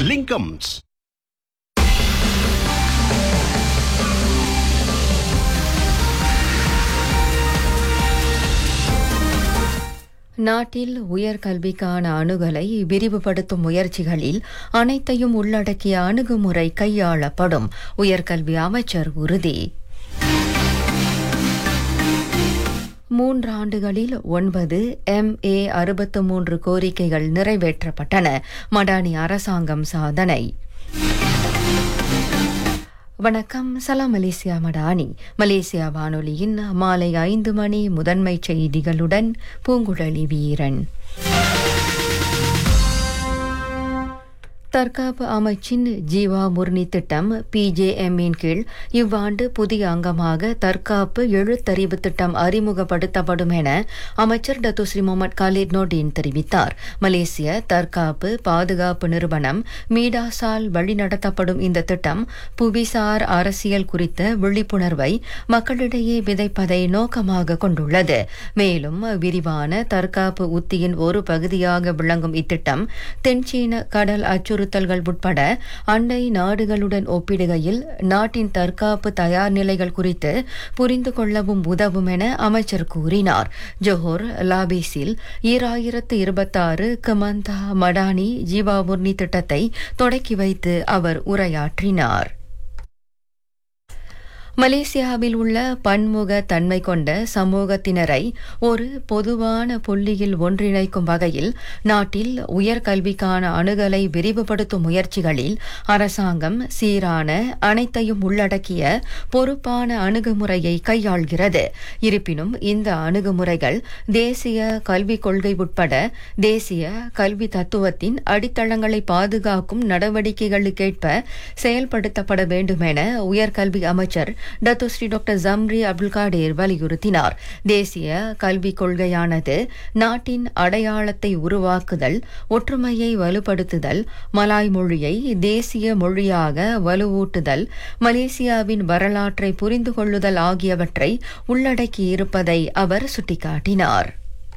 லிங்கம்ஸ் நாட்டில் உயர்கல்விக்கான அணுகலை விரிவுபடுத்தும் முயற்சிகளில் அனைத்தையும் உள்ளடக்கிய அணுகுமுறை கையாளப்படும் உயர்கல்வி அமைச்சர் உறுதி மூன்று ஆண்டுகளில் ஒன்பது எம் ஏ அறுபத்து மூன்று கோரிக்கைகள் நிறைவேற்றப்பட்டன மடானி அரசாங்கம் சாதனை வணக்கம் சலாம் மலேசியா மடானி மலேசியா வானொலியின் மாலை ஐந்து மணி முதன்மை செய்திகளுடன் பூங்குழலி வீரன் தற்காப்பு அமைச்சின் ஜீவா முர்னி திட்டம் பிஜேஎம்மின் கீழ் இவ்வாண்டு புதிய அங்கமாக தற்காப்பு எழுத்தறிவு திட்டம் அறிமுகப்படுத்தப்படும் என அமைச்சர் டத்துஸ்ரீ முகமது காலித் நோடின் தெரிவித்தார் மலேசிய தற்காப்பு பாதுகாப்பு நிறுவனம் மீடாசால் வழிநடத்தப்படும் இந்த திட்டம் புவிசார் அரசியல் குறித்த விழிப்புணர்வை மக்களிடையே விதைப்பதை நோக்கமாக கொண்டுள்ளது மேலும் விரிவான தற்காப்பு உத்தியின் ஒரு பகுதியாக விளங்கும் இத்திட்டம் தென்சீன கடல் அச்சுறுத்தல் அச்சுறுத்தல்கள் உட்பட அண்டை நாடுகளுடன் ஒப்பிடுகையில் நாட்டின் தற்காப்பு தயார் நிலைகள் குறித்து புரிந்து கொள்ளவும் உதவும் என அமைச்சர் கூறினார் ஜோஹர் லாபேஸில் ஈராயிரத்து இருபத்தாறு கமந்தா மடானி ஜீவாமுர்னி திட்டத்தை தொடக்கி வைத்து அவர் உரையாற்றினார் மலேசியாவில் உள்ள பன்முக தன்மை கொண்ட சமூகத்தினரை ஒரு பொதுவான புள்ளியில் ஒன்றிணைக்கும் வகையில் நாட்டில் உயர்கல்விக்கான அணுகலை விரிவுபடுத்தும் முயற்சிகளில் அரசாங்கம் சீரான அனைத்தையும் உள்ளடக்கிய பொறுப்பான அணுகுமுறையை கையாள்கிறது இருப்பினும் இந்த அணுகுமுறைகள் தேசிய கல்விக் கொள்கை உட்பட தேசிய கல்வி தத்துவத்தின் அடித்தளங்களை பாதுகாக்கும் நடவடிக்கைகளுக்கேற்ப செயல்படுத்தப்பட வேண்டும் என உயர்கல்வி அமைச்சர் Datuk Seri doctor Zambry Abdul Kadir வலியுறுத்தினார் தேசிய கல்விக் கொள்கையானது நாட்டின் அடையாளத்தை உருவாக்குதல் ஒற்றுமையை வலுப்படுத்துதல் மலாய் மொழியை தேசிய மொழியாக வலுவூட்டுதல் மலேசியாவின் வரலாற்றை புரிந்து கொள்ளுதல் ஆகியவற்றை உள்ளடக்கியிருப்பதை அவர் சுட்டிக்காட்டினார்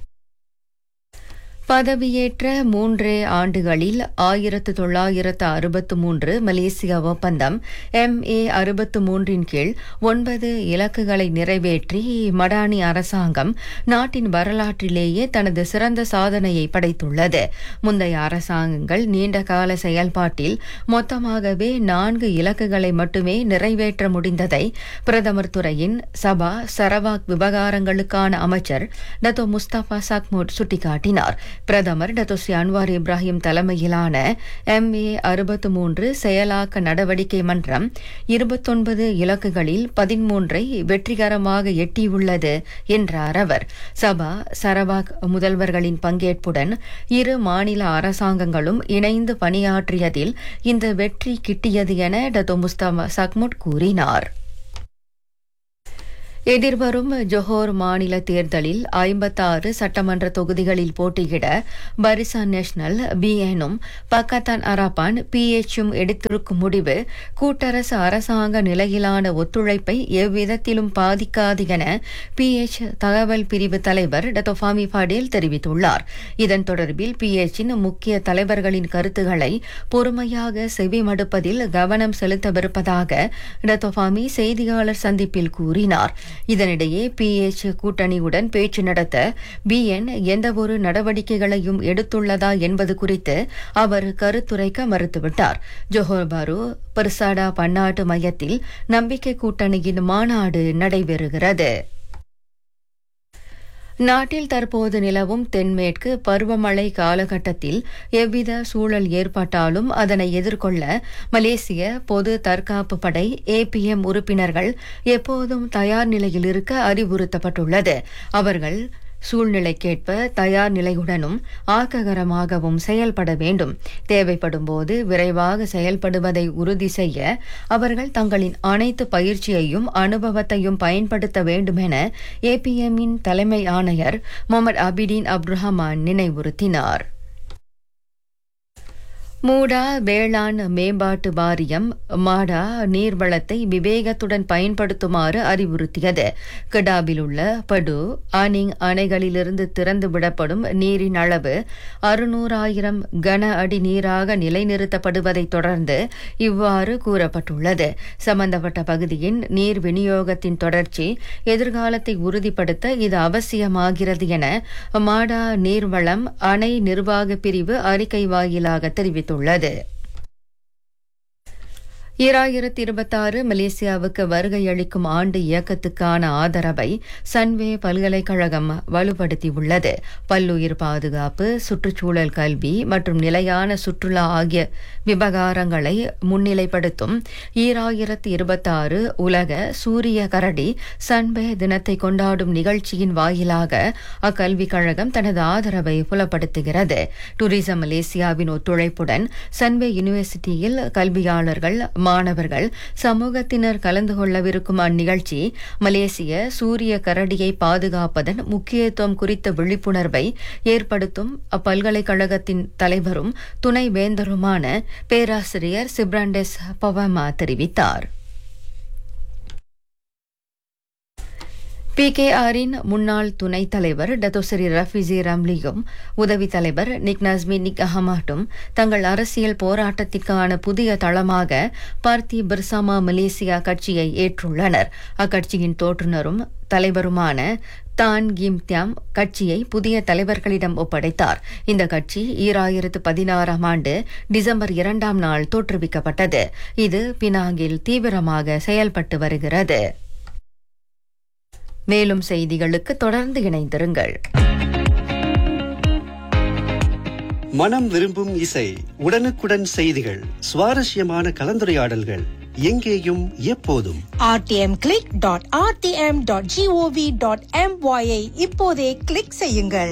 பதவியேற்ற மூன்றே ஆண்டுகளில் ஆயிரத்து தொள்ளாயிரத்து அறுபத்து மூன்று மலேசிய ஒப்பந்தம் எம் ஏ அறுபத்து மூன்றின் கீழ் ஒன்பது இலக்குகளை நிறைவேற்றி மடானி அரசாங்கம் நாட்டின் வரலாற்றிலேயே தனது சிறந்த சாதனையை படைத்துள்ளது முந்தைய அரசாங்கங்கள் நீண்டகால செயல்பாட்டில் மொத்தமாகவே நான்கு இலக்குகளை மட்டுமே நிறைவேற்ற முடிந்ததை பிரதமர் துறையின் சபா சரவாக் விவகாரங்களுக்கான அமைச்சர் டத்தோ முஸ்தபா சக்மூட் சுட்டிக்காட்டினார் பிரதமர் டத்தோஸ்ரீ அன்வார் இப்ராஹிம் தலைமையிலான எம் ஏ அறுபத்து மூன்று செயலாக்க நடவடிக்கை மன்றம் இருபத்தொன்பது இலக்குகளில் பதிமூன்றை வெற்றிகரமாக எட்டியுள்ளது என்றார் அவர் சபா சரவாக் முதல்வர்களின் பங்கேற்புடன் இரு மாநில அரசாங்கங்களும் இணைந்து பணியாற்றியதில் இந்த வெற்றி கிட்டியது என டத்தோ முஸ்தபா சக்முட் கூறினார் எதிர்வரும் ஜொஹோர் மாநில தேர்தலில் ஐம்பத்தாறு சட்டமன்ற தொகுதிகளில் போட்டியிட பரிசான் நேஷனல் பிஎனும் பக்கத்தான் அரபான் பிஎச்சும் எடுத்திருக்கும் முடிவு கூட்டரசு அரசாங்க நிலையிலான ஒத்துழைப்பை எவ்விதத்திலும் பாதிக்காது என பிஎச் தகவல் பிரிவு தலைவர் டத்தோஃபாமி பாடேல் தெரிவித்துள்ளார் இதன் தொடர்பில் பிஎச்சின் முக்கிய தலைவர்களின் கருத்துக்களை பொறுமையாக செவிமடுப்பதில் கவனம் செலுத்தவிருப்பதாக டத்தோஃபாமி செய்தியாளர் சந்திப்பில் கூறினார் இதனிடையே பிஎச் கூட்டணியுடன் பேச்சு நடத்த பிஎன் எந்தவொரு நடவடிக்கைகளையும் எடுத்துள்ளதா என்பது குறித்து அவர் கருத்துரைக்க மறுத்துவிட்டார் ஜோஹர் பாரு பெர்சாடா பன்னாட்டு மையத்தில் நம்பிக்கை கூட்டணியின் மாநாடு நடைபெறுகிறது நாட்டில் தற்போது நிலவும் தென்மேற்கு பருவமழை காலகட்டத்தில் எவ்வித சூழல் ஏற்பட்டாலும் அதனை எதிர்கொள்ள மலேசிய பொது தற்காப்பு படை ஏபிஎம் உறுப்பினர்கள் எப்போதும் தயார் நிலையில் இருக்க அறிவுறுத்தப்பட்டுள்ளது அவர்கள் சூழ்நிலைக்கேற்ப தயார் நிலையுடனும் ஆக்ககரமாகவும் செயல்பட வேண்டும் தேவைப்படும் போது விரைவாக செயல்படுவதை உறுதி செய்ய அவர்கள் தங்களின் அனைத்து பயிற்சியையும் அனுபவத்தையும் பயன்படுத்த வேண்டும் என ஏபிஎம்மின் தலைமை ஆணையர் முகமது அபிடீன் அப்துரஹமான் நினைவுறுத்தினார் மூடா வேளாண் மேம்பாட்டு வாரியம் மாடா நீர்வளத்தை விவேகத்துடன் பயன்படுத்துமாறு அறிவுறுத்தியது கிடாபில் உள்ள படு ஆனிங் அணைகளிலிருந்து திறந்து விடப்படும் நீரின் அளவு அறுநூறாயிரம் கன அடி நீராக நிலைநிறுத்தப்படுவதைத் தொடர்ந்து இவ்வாறு கூறப்பட்டுள்ளது சம்பந்தப்பட்ட பகுதியின் நீர் விநியோகத்தின் தொடர்ச்சி எதிர்காலத்தை உறுதிப்படுத்த இது அவசியமாகிறது என மாடா நீர்வளம் அணை நிர்வாக பிரிவு அறிக்கை வாயிலாக தெரிவித்துள்ளது தெரிவித்துள்ளது ஈராயிரத்தி இருபத்தாறு மலேசியாவுக்கு வருகை அளிக்கும் ஆண்டு இயக்கத்துக்கான ஆதரவை சன்வே பல்கலைக்கழகம் வலுப்படுத்தியுள்ளது பல்லுயிர் பாதுகாப்பு சுற்றுச்சூழல் கல்வி மற்றும் நிலையான சுற்றுலா ஆகிய விவகாரங்களை முன்னிலைப்படுத்தும் ஈராயிரத்தி இருபத்தாறு உலக சூரிய கரடி சன்வே தினத்தை கொண்டாடும் நிகழ்ச்சியின் வாயிலாக அக்கல்விக் கழகம் தனது ஆதரவை புலப்படுத்துகிறது டூரிசம் மலேசியாவின் ஒத்துழைப்புடன் சன்வே யூனிவர்சிட்டியில் கல்வியாளர்கள் மாணவர்கள் சமூகத்தினர் கலந்து கொள்ளவிருக்கும் அந்நிகழ்ச்சி மலேசிய சூரிய கரடியை பாதுகாப்பதன் முக்கியத்துவம் குறித்த விழிப்புணர்வை ஏற்படுத்தும் அப்பல்கலைக்கழகத்தின் தலைவரும் துணை வேந்தருமான பேராசிரியர் சிப்ராண்டெஸ் பவமா தெரிவித்தார் பிகேஆரின் முன்னாள் துணைத் தலைவர் டத்தோசரி ரஃபிசி ரம்லியும் உதவி தலைவர் நிக் நஸ்மி நிக் அஹமாட்டும் தங்கள் அரசியல் போராட்டத்திற்கான புதிய தளமாக பார்த்தி பிர்சாமா மலேசியா கட்சியை ஏற்றுள்ளனர் அக்கட்சியின் தோற்றுநரும் தலைவருமான தான் கிம் தியாம் கட்சியை புதிய தலைவர்களிடம் ஒப்படைத்தார் இந்த கட்சி ஈராயிரத்து பதினாறாம் ஆண்டு டிசம்பர் இரண்டாம் நாள் தோற்றுவிக்கப்பட்டது இது பினாங்கில் தீவிரமாக செயல்பட்டு வருகிறது மேலும் செய்திகளுக்கு தொடர்ந்து இணைந்திருங்கள் மனம் விரும்பும் இசை உடனுக்குடன் செய்திகள் சுவாரஸ்யமான கலந்துரையாடல்கள் எங்கேயும் எப்போதும் rtm.rtm.gov.my ஐ இப்போதே கிளிக் செய்யுங்கள்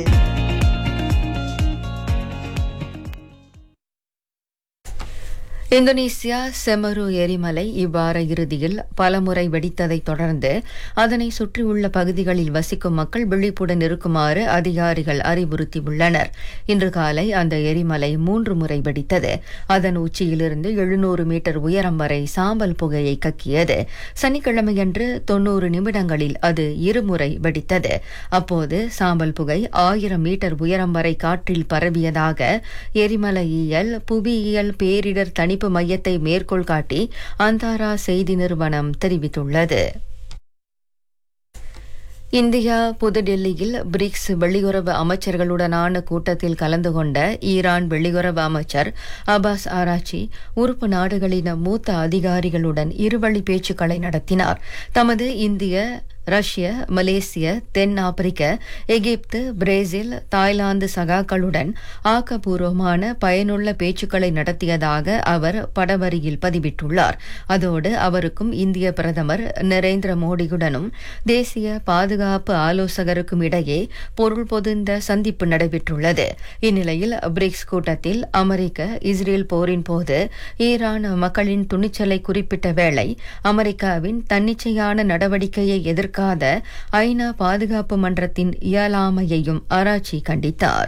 இந்தோனேசியா செமரு எரிமலை இவ்வார இறுதியில் பலமுறை வெடித்ததைத் தொடர்ந்து அதனை சுற்றியுள்ள பகுதிகளில் வசிக்கும் மக்கள் விழிப்புடன் இருக்குமாறு அதிகாரிகள் அறிவுறுத்தியுள்ளனர் இன்று காலை அந்த எரிமலை மூன்று முறை வெடித்தது அதன் உச்சியிலிருந்து எழுநூறு மீட்டர் உயரம் வரை சாம்பல் புகையை கக்கியது சனிக்கிழமையன்று தொன்னூறு நிமிடங்களில் அது இருமுறை வெடித்தது அப்போது சாம்பல் புகை ஆயிரம் மீட்டர் உயரம் வரை காற்றில் பரவியதாக எரிமலையியல் புவியியல் பேரிடர் தணிப்பு மையத்தை மேற்கோள் காட்டி அந்தாரா செய்தி நிறுவனம் தெரிவித்துள்ளது இந்தியா புதுடெல்லியில் பிரிக்ஸ் வெளியுறவு அமைச்சர்களுடனான கூட்டத்தில் கலந்து கொண்ட ஈரான் வெளியுறவு அமைச்சர் அபாஸ் ஆராச்சி உறுப்பு நாடுகளின் மூத்த அதிகாரிகளுடன் இருவழி பேச்சுக்களை நடத்தினார் தமது இந்திய ரஷ்ய மலேசிய தென் ஆப்பிரிக்க எகிப்து பிரேசில் தாய்லாந்து சகாக்களுடன் ஆக்கப்பூர்வமான பயனுள்ள பேச்சுக்களை நடத்தியதாக அவர் படவரியில் பதிவிட்டுள்ளார் அதோடு அவருக்கும் இந்திய பிரதமர் நரேந்திர மோடியுடனும் தேசிய பாதுகாப்பு ஆலோசகருக்கும் இடையே பொருள் பொதிந்த சந்திப்பு நடைபெற்றுள்ளது இந்நிலையில் பிரிக்ஸ் கூட்டத்தில் அமெரிக்க இஸ்ரேல் போரின் போது ஈரான் மக்களின் துணிச்சலை குறிப்பிட்ட வேளை அமெரிக்காவின் தன்னிச்சையான நடவடிக்கையை எதிர்க்க எதிர்க்காத ஐநா பாதுகாப்பு மன்றத்தின் இயலாமையையும் ஆராய்ச்சி கண்டித்தார்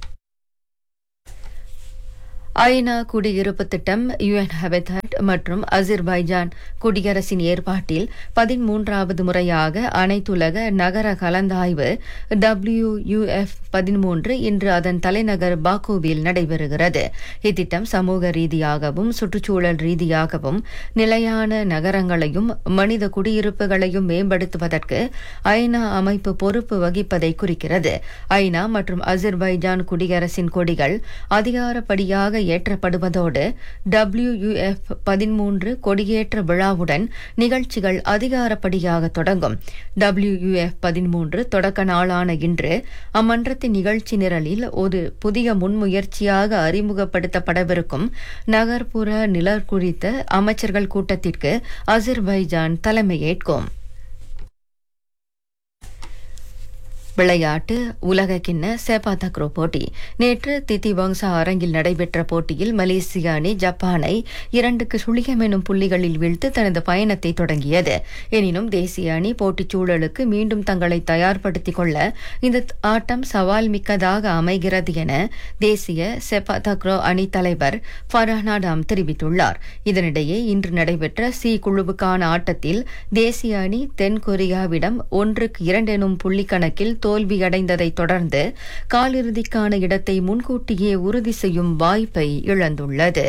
ஐநா குடியிருப்பு திட்டம் யுஎன் ஹெபதாட் மற்றும் அசிர்பைஜான் குடியரசின் ஏற்பாட்டில் பதிமூன்றாவது முறையாக அனைத்துலக நகர கலந்தாய்வு டபிள்யூயுஎஃப் பதிமூன்று இன்று அதன் தலைநகர் பாக்குவில் நடைபெறுகிறது இத்திட்டம் சமூக ரீதியாகவும் சுற்றுச்சூழல் ரீதியாகவும் நிலையான நகரங்களையும் மனித குடியிருப்புகளையும் மேம்படுத்துவதற்கு ஐநா அமைப்பு பொறுப்பு வகிப்பதை குறிக்கிறது ஐநா மற்றும் அசிர்பைஜான் குடியரசின் கொடிகள் அதிகாரப்படியாக ஏற்றப்படுவதோடு டபிள்யூயுஎஃப் பதிமூன்று கொடியேற்ற விழாவுடன் நிகழ்ச்சிகள் அதிகாரப்படியாக தொடங்கும் டபிள்யூயுஎஃப் பதிமூன்று தொடக்க நாளான இன்று அம்மன்றத்தின் நிகழ்ச்சி நிரலில் ஒரு புதிய முன்முயற்சியாக அறிமுகப்படுத்தப்படவிருக்கும் நகர்ப்புற நிலர் குறித்த அமைச்சர்கள் கூட்டத்திற்கு அசிர்பைஜான் தலைமையேற்கும் விளையாட்டு உலகக்கிண்ண செபா தக்ரோ போட்டி நேற்று தித்திவங்சா அரங்கில் நடைபெற்ற போட்டியில் மலேசிய அணி ஜப்பானை இரண்டுக்கு சுழியம் எனும் புள்ளிகளில் வீழ்த்து தனது பயணத்தை தொடங்கியது எனினும் தேசிய அணி போட்டிச் சூழலுக்கு மீண்டும் தங்களை தயார்படுத்திக் கொள்ள இந்த ஆட்டம் சவால் மிக்கதாக அமைகிறது என தேசிய செபா தக்ரோ அணி தலைவர் ஃபரஹ்னாடாம் தெரிவித்துள்ளார் இதனிடையே இன்று நடைபெற்ற சி குழுவுக்கான ஆட்டத்தில் தேசிய அணி தென்கொரியாவிடம் ஒன்றுக்கு இரண்டு எனும் புள்ளி கணக்கில் தோல்வியடைந்ததைத் தொடர்ந்து காலிறுதிக்கான இடத்தை முன்கூட்டியே உறுதி செய்யும் வாய்ப்பை இழந்துள்ளது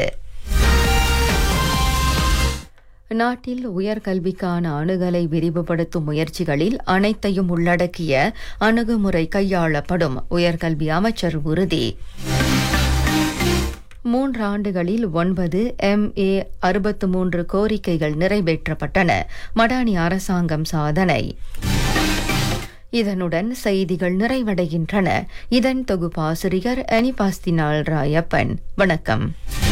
நாட்டில் உயர்கல்விக்கான அணுகலை விரிவுபடுத்தும் முயற்சிகளில் அனைத்தையும் உள்ளடக்கிய அணுகுமுறை கையாளப்படும் உயர்கல்வி அமைச்சர் உறுதி மூன்று ஆண்டுகளில் ஒன்பது எம் ஏ அறுபத்து மூன்று கோரிக்கைகள் நிறைவேற்றப்பட்டன மடானி அரசாங்கம் சாதனை இதனுடன் செய்திகள் நிறைவடைகின்றன இதன் தொகுப்பாசிரியர் அனிபாஸ்தினால் ராயப்பன் வணக்கம்